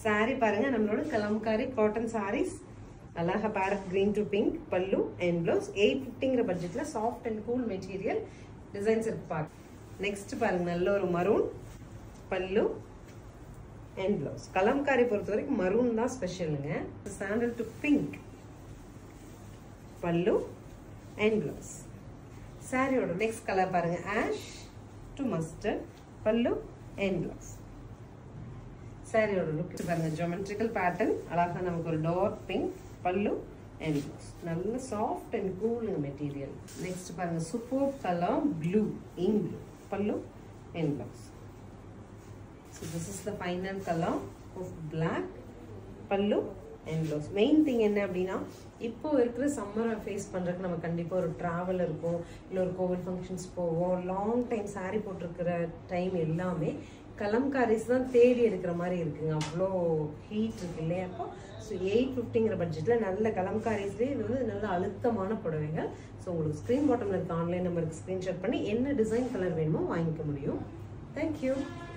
saree பாருங்க நம்மளோட kalamkari cotton sarees அழகா பேரட் கிரீன் டு பிங்க் பல்லு அண்ட் ப்ளவுஸ் எயிட் ஃபிஃப்டிங்கிற பட்ஜெட்ல soft and cool material designs இருக்கு பாருங்க நெக்ஸ்ட் பாருங்க நல்ல ஒரு மரூன் பல்லு அண்ட் ப்ளவுஸ் கலம்காரி பொறுத்த வரைக்கும் மரூன் தான் ஸ்பெஷலுங்க சாண்டல் டு பிங்க் பல்லு அண்ட் ப்ளவுஸ் சாரியோட நெக்ஸ்ட் கலர் பாருங்க ஆஷ் டு மஸ்டர்ட் பல்லு அண்ட் ப்ளவுஸ் சாரியோட லுக் பாருங்க ஜோமெட்ரிக்கல் பேட்டர்ன் அழகா நமக்கு ஒரு டார்க் பிங்க் பல்லு அண்ட் ப்ளவுஸ் நல்ல சாஃப்ட் அண்ட் கூலுங்க மெட்டீரியல் நெக்ஸ்ட் பாருங்க super colour blue ink blue பல்லு and blouse so this is the final colour of black பல்லு அண்ட் ப்ளவுஸ் மெயின் திங் என்ன அப்படின்னா இப்போ இருக்கிற சம்மரை ஃபேஸ் பண்ணுறதுக்கு நம்ம கண்டிப்பாக ஒரு ட்ராவல் இருக்கும் இல்லை ஒரு கோவில் ஃபங்க்ஷன்ஸ் போவோம் லாங் டைம் saree போட்டிருக்கிற டைம் எல்லாமே கலம்காரிஸ் தான் தேடி எடுக்கிற மாதிரி இருக்குங்க அவ்வளோ ஹீட் இருக்கு இல்லையா அப்போ ஸோ எயிட் ஃபிஃப்டிங்கிற பட்ஜெட்டில் நல்ல கலம்காரிஸ்லேயே இது வந்து நல்ல அழுத்தமான புடவைகள் ஸோ உங்களுக்கு ஸ்க்ரீன் பாட்டமில் இருக்க ஆன்லைன் நம்பருக்கு ஸ்க்ரீன்ஷாட் பண்ணி என்ன டிசைன் கலர் வேணுமோ வாங்கிக்க முடியும் தேங்க்யூ